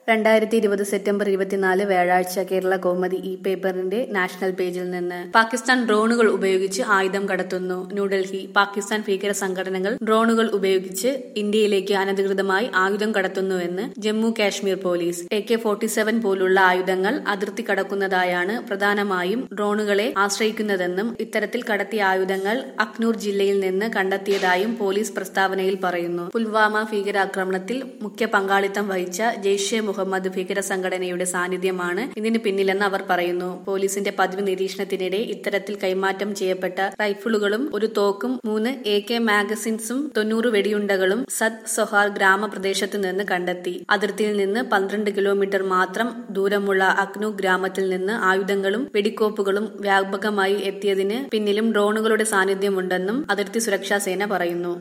രണ്ടായിരത്തി ഇരുപത് സെപ്റ്റംബർ ഇരുപത്തിനാല് വ്യാഴാഴ്ച കേരള കൗമുദി ഇ പേപ്പറിന്റെ നാഷണൽ പേജിൽ നിന്ന് പാകിസ്ഥാൻ ഡ്രോണുകൾ ഉപയോഗിച്ച് ആയുധം കടത്തുന്നു ന്യൂഡൽഹി പാകിസ്ഥാൻ ഭീകര സംഘടനകൾ ഡ്രോണുകൾ ഉപയോഗിച്ച് ഇന്ത്യയിലേക്ക് അനധികൃതമായി ആയുധം കടത്തുന്നുവെന്ന് Jammu Kashmir police A K forty seven പോലുള്ള ആയുധങ്ങൾ അതിർത്തി കടക്കുന്നതായാണ് പ്രധാനമായും ഡ്രോണുകളെ ആശ്രയിക്കുന്നതെന്നും ഇത്തരത്തിൽ കടത്തിയ ആയുധങ്ങൾ അക്നൂർ ജില്ലയിൽ നിന്ന് കണ്ടെത്തിയതായും പോലീസ് പ്രസ്താവനയിൽ പറയുന്നു പുൽവാമ ഭീകരാക്രമണത്തിൽ മുഖ്യ പങ്കാളിത്തം വഹിച്ച ജെയ്ഷെ മുഹമ്മദ് ഭീകര സംഘടനയുടെ സാന്നിധ്യമാണ് ഇതിന് പിന്നിലെന്ന് അവർ പറയുന്നു പോലീസിന്റെ പതിവ് നിരീക്ഷണത്തിനിടെ ഇത്തരത്തിൽ കൈമാറ്റം ചെയ്യപ്പെട്ട റൈഫിളുകളും ഒരു തോക്കും മൂന്ന് എ കെ മാഗസിൻസും തൊണ്ണൂറ് വെടിയുണ്ടകളും സദ് സൊഹാർ ഗ്രാമപ്രദേശത്ത് നിന്ന് കണ്ടെത്തി അതിർത്തിയിൽ നിന്ന് പന്ത്രണ്ട് കിലോമീറ്റർ മാത്രം ദൂരമുള്ള അഗ്നു ഗ്രാമത്തിൽ നിന്ന് ആയുധങ്ങളും വെടിക്കോപ്പുകളും വ്യാപകമായി എത്തിയതിന് പിന്നിലും ഡ്രോണുകളുടെ സാന്നിധ്യമുണ്ടെന്നും അതിർത്തി സുരക്ഷാ സേന പറയുന്നു